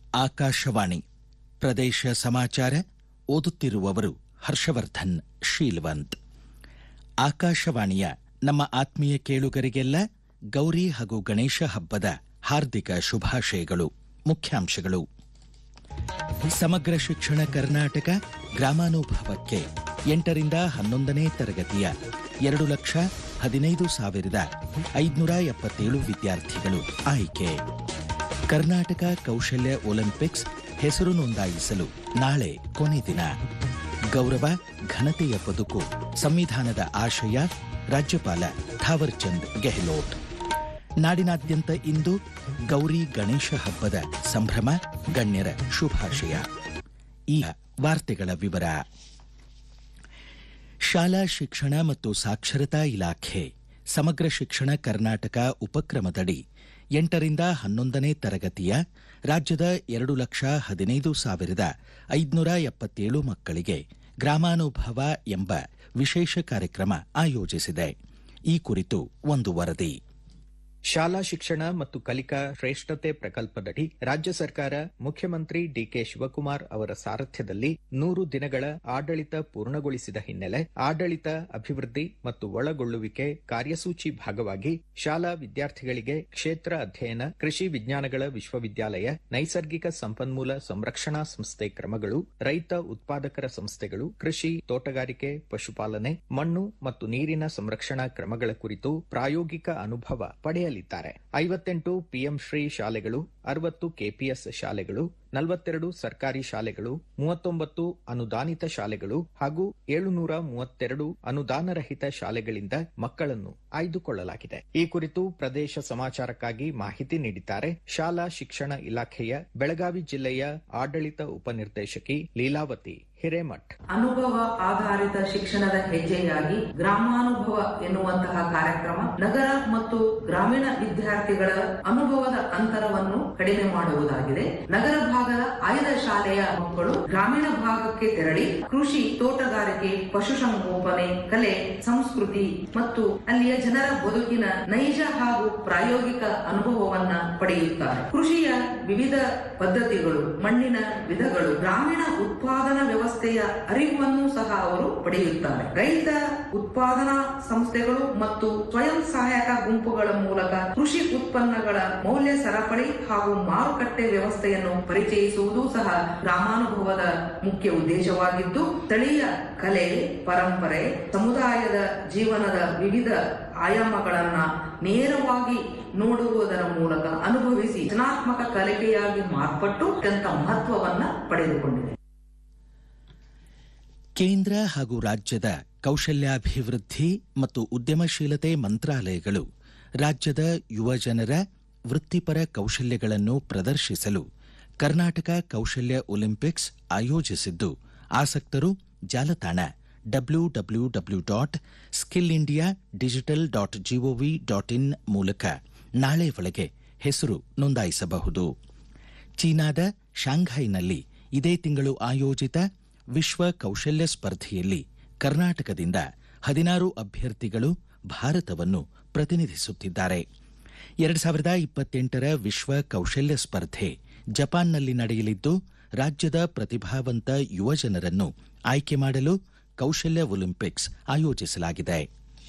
ಆಕಾಶವಾಣಿ ಪ್ರದೇಶ ಸಮಾಚಾರ ಓದುತ್ತಿರುವವರು ಹರ್ಷವರ್ಧನ್ ಶೀಲ್ವಂತ್ ಆಕಾಶವಾಣಿಯ ನಮ್ಮ ಆತ್ಮೀಯ ಕೇಳುಗರಿಗೆಲ್ಲ ಗೌರಿ ಹಾಗೂ ಗಣೇಶ ಹಬ್ಬದ ಹಾರ್ದಿಕ ಶುಭಾಶಯಗಳು ಮುಖ್ಯಾಂಶಗಳು ಸಮಗ್ರ ಶಿಕ್ಷಣ ಕರ್ನಾಟಕ ಗ್ರಾಮಾನುಭವಕ್ಕೆ ಎಂಟರಿಂದ ಹನ್ನೊಂದನೇ ತರಗತಿಯ ಎರಡು ಲಕ್ಷ ಹದಿನೈದು ಸಾವಿರದ ಐದುನೂರ ಎಪ್ಪತ್ತೇಳು ವಿದ್ಯಾರ್ಥಿಗಳು ಆಯ್ಕೆ ಕರ್ನಾಟಕ ಕೌಶಲ್ಯ ಒಲಿಂಪಿಕ್ಸ್ ಹೆಸರು ನೋಂದಾಯಿಸಲು ನಾಳೆ ಕೊನೆ ದಿನ ಗೌರವ ಘನತೆಯ ಬದುಕು ಸಂವಿಧಾನದ ಆಶಯ ರಾಜ್ಯಪಾಲ ಥಾವರ್ಚಂದ್ ಗೆಹ್ಲೋಟ್ ನಾಡಿನಾದ್ಯಂತ ಇಂದು ಗೌರಿ ಗಣೇಶ ಹಬ್ಬದ ಸಂಭ್ರಮ ಗಣ್ಯರ ಶುಭಾಶಯ ಈ ವಾರ್ತೆಗಳ ವಿವರ ಶಾಲಾ ಶಿಕ್ಷಣ ಮತ್ತು ಸಾಕ್ಷರತಾ ಇಲಾಖೆ ಸಮಗ್ರ ಶಿಕ್ಷಣ ಕರ್ನಾಟಕ ಉಪಕ್ರಮದಡಿ ಎಂಟರಿಂದ ಹನ್ನೊಂದನೇ ತರಗತಿಯ ರಾಜ್ಯದ ಎರಡು ಲಕ್ಷ ಹದಿನೈದು ಸಾವಿರದ ಐದುನೂರ ಎಪ್ಪತ್ತೇಳು ಮಕ್ಕಳಿಗೆ ಗ್ರಾಮಾನುಭವ ಎಂಬ ವಿಶೇಷ ಕಾರ್ಯಕ್ರಮ ಆಯೋಜಿಸಿದೆ ಈ ಕುರಿತು ಒಂದು ವರದಿ ಶಾಲಾ ಶಿಕ್ಷಣ ಮತ್ತು ಕಲಿಕಾ ಶ್ರೇಷ್ಠತೆ ಪ್ರಕಲ್ಪದಡಿ ರಾಜ್ಯ ಸರ್ಕಾರ ಮುಖ್ಯಮಂತ್ರಿ ಡಿಕೆ ಶಿವಕುಮಾರ್ ಅವರ ಸಾರಥ್ಯದಲ್ಲಿ ನೂರು ದಿನಗಳ ಆಡಳಿತ ಪೂರ್ಣಗೊಳಿಸಿದ ಹಿನ್ನೆಲೆ ಆಡಳಿತ ಅಭಿವೃದ್ಧಿ ಮತ್ತು ಒಳಗೊಳ್ಳುವಿಕೆ ಕಾರ್ಯಸೂಚಿ ಭಾಗವಾಗಿ ಶಾಲಾ ವಿದ್ಯಾರ್ಥಿಗಳಿಗೆ ಕ್ಷೇತ್ರ ಅಧ್ಯಯನ ಕೃಷಿ ವಿಜ್ಞಾನಗಳ ವಿಶ್ವವಿದ್ಯಾಲಯ ನೈಸರ್ಗಿಕ ಸಂಪನ್ಮೂಲ ಸಂರಕ್ಷಣಾ ಸಂಸ್ಥೆ ಕ್ರಮಗಳು ರೈತ ಉತ್ಪಾದಕರ ಸಂಸ್ಥೆಗಳು ಕೃಷಿ ತೋಟಗಾರಿಕೆ ಪಶುಪಾಲನೆ ಮಣ್ಣು ಮತ್ತು ನೀರಿನ ಸಂರಕ್ಷಣಾ ಕ್ರಮಗಳ ಕುರಿತು ಪ್ರಾಯೋಗಿಕ ಅನುಭವ ಪಡೆಯಲಿದ್ದಾರೆ ಐವತ್ತೆಂಟು ಪಿಎಂ ಶ್ರೀ ಶಾಲೆಗಳು ಅರವತ್ತು ಕೆಪಿಎಸ್ ಶಾಲೆಗಳು ನಲವತ್ತೆರಡು ಸರ್ಕಾರಿ ಶಾಲೆಗಳು ಮೂವತ್ತೊಂಬತ್ತು ಅನುದಾನಿತ ಶಾಲೆಗಳು ಹಾಗೂ ಏಳುನೂರ ಮೂವತ್ತೆರಡು ಅನುದಾನರಹಿತ ಶಾಲೆಗಳಿಂದ ಮಕ್ಕಳನ್ನು ಆಯ್ದುಕೊಳ್ಳಲಾಗಿದೆ ಈ ಕುರಿತು ಪ್ರದೇಶ ಸಮಾಚಾರಕ್ಕಾಗಿ ಮಾಹಿತಿ ನೀಡಿದ್ದಾರೆ ಶಾಲಾ ಶಿಕ್ಷಣ ಇಲಾಖೆಯ ಬೆಳಗಾವಿ ಜಿಲ್ಲೆಯ ಆಡಳಿತ ಉಪನಿರ್ದೇಶಕಿ ಲೀಲಾವತಿ ಹಿರೇಮಠ್ ಅನುಭವ ಆಧಾರಿತ ಶಿಕ್ಷಣದ ಹೆಜ್ಜೆಯಾಗಿ ಗ್ರಾಮಾನುಭವ ಎನ್ನುವಂತಹ ಕಾರ್ಯಕ್ರಮ ನಗರ ಮತ್ತು ಗ್ರಾಮೀಣ ವಿದ್ಯಾರ್ಥಿಗಳ ಅನುಭವದ ಅಂತರವನ್ನು ಕಡಿಮೆ ಮಾಡುವುದಾಗಿದೆ ನಗರ ಭಾಗದ ಆಯ್ದ ಶಾಲೆಯ ಮಕ್ಕಳು ಗ್ರಾಮೀಣ ಭಾಗಕ್ಕೆ ತೆರಳಿ ಕೃಷಿ ತೋಟಗಾರಿಕೆ ಪಶುಸಂಗೋಪನೆ ಕಲೆ ಸಂಸ್ಕೃತಿ ಮತ್ತು ಅಲ್ಲಿಯ ಜನರ ಬದುಕಿನ ನೈಜ ಹಾಗೂ ಪ್ರಾಯೋಗಿಕ ಅನುಭವವನ್ನ ಪಡೆಯುತ್ತಾರೆ ಕೃಷಿಯ ವಿವಿಧ ಪದ್ಧತಿಗಳು ಮಣ್ಣಿನ ವಿಧಗಳು ಗ್ರಾಮೀಣ ಉತ್ಪಾದನಾ ವ್ಯವಸ್ಥೆಯ ಅರಿವನ್ನು ಸಹ ಅವರು ಪಡೆಯುತ್ತಾರೆ ರೈತ ಉತ್ಪಾದನಾ ಸಂಸ್ಥೆಗಳು ಮತ್ತು ಸ್ವಯಂ ಸಹಾಯಕ ಗುಂಪುಗಳ ಮೂಲಕ ಕೃಷಿ ಉತ್ಪನ್ನಗಳ ಮೌಲ್ಯ ಸರಪಳಿ ಹಾಗೂ ಮಾರುಕಟ್ಟೆ ವ್ಯವಸ್ಥೆಯನ್ನು ಪರಿಚಯಿಸುವುದು ಸಹ ಗ್ರಾಮಾನುಭವದ ಮುಖ್ಯ ಉದ್ದೇಶವಾಗಿದ್ದು ಸ್ಥಳೀಯ ಕಲೆ ಪರಂಪರೆ ಸಮುದಾಯದ ಜೀವನದ ವಿವಿಧ ಆಯಾಮಗಳನ್ನ ನೇರವಾಗಿ ನೋಡುವುದರ ಮೂಲಕ ಅನುಭವಿಸಿ ರಚನಾತ್ಮಕ ಕಲಿಕೆಯಾಗಿ ಮಾರ್ಪಟ್ಟು ಅತ್ಯಂತ ಮಹತ್ವವನ್ನ ಪಡೆದುಕೊಂಡಿದೆ ಕೇಂದ್ರ ಹಾಗೂ ರಾಜ್ಯದ ಕೌಶಲ್ಯಾಭಿವೃದ್ಧಿ ಮತ್ತು ಉದ್ಯಮಶೀಲತೆ ಮಂತ್ರಾಲಯಗಳು ರಾಜ್ಯದ ಯುವಜನರ ವೃತ್ತಿಪರ ಕೌಶಲ್ಯಗಳನ್ನು ಪ್ರದರ್ಶಿಸಲು ಕರ್ನಾಟಕ ಕೌಶಲ್ಯ ಒಲಿಂಪಿಕ್ಸ್ ಆಯೋಜಿಸಿದ್ದು ಆಸಕ್ತರು ಜಾಲತಾಣ W W W dot skill India digital dot G O V dot in ಮೂಲಕ ನಾಳೆ ಒಳಗೆ ಹೆಸರು ನೋಂದಾಯಿಸಬಹುದು ಚೀನಾದ ಶಾಂಘೈನಲ್ಲಿ ಇದೇ ತಿಂಗಳು ಆಯೋಜಿತ ವಿಶ್ವ ಕೌಶಲ್ಯ ಸ್ಪರ್ಧೆಯಲ್ಲಿ ಕರ್ನಾಟಕದಿಂದ ಹದಿನಾರು ಅಭ್ಯರ್ಥಿಗಳು ಭಾರತವನ್ನು ಪ್ರತಿನಿಧಿಸುತ್ತಿದ್ದಾರೆ ಎರಡು ಸಾವಿರದ ಇಪ್ಪತ್ತೆಂಟರ ವಿಶ್ವ ಕೌಶಲ್ಯ ಸ್ಪರ್ಧೆ ಜಪಾನ್ನಲ್ಲಿ ನಡೆಯಲಿದ್ದು ರಾಜ್ಯದ ಪ್ರತಿಭಾವಂತ ಯುವಜನರನ್ನು ಆಯ್ಕೆ ಮಾಡಲು ಕೌಶಲ್ಯ ಒಲಿಂಪಿಕ್ಸ್ ಆಯೋಜಿಸಲಾಗಿದೆ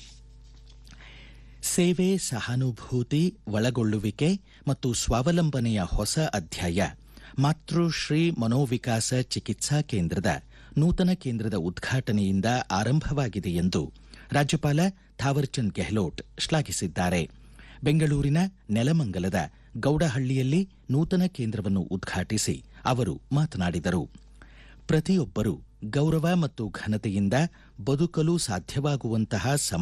ಸೇವೆ ಸಹಾನುಭೂತಿ ಒಳಗೊಳ್ಳುವಿಕೆ ಮತ್ತು ಸ್ವಾವಲಂಬನೆಯ ಹೊಸ ಅಧ್ಯಾಯ ಮಾತೃಶ್ರೀ ಮನೋವಿಕಾಸ ಚಿಕಿತ್ಸಾ ಕೇಂದ್ರದ ನೂತನ ಕೇಂದ್ರದ ಉದ್ಘಾಟನೆಯಿಂದ ಆರಂಭವಾಗಿದೆ ಎಂದು ರಾಜ್ಯಪಾಲ ಥಾವರ್ಚಂದ್ ಗೆಹ್ಲೋಟ್ ಶ್ಲಾಘಿಸಿದ್ದಾರೆ ಬೆಂಗಳೂರಿನ ನೆಲಮಂಗಲದ ಗೌಡಹಳ್ಳಿಯಲ್ಲಿ ನೂತನ ಕೇಂದ್ರವನ್ನು ಉದ್ಘಾಟಿಸಿ ಅವರು ಮಾತನಾಡಿದರು ಪ್ರತಿಯೊಬ್ಬರೂ ಗೌರವ ಮತ್ತು ಘನತೆಯಿಂದ ಬದುಕಲು ಸಾಧ್ಯವಾಗುವಂತಹ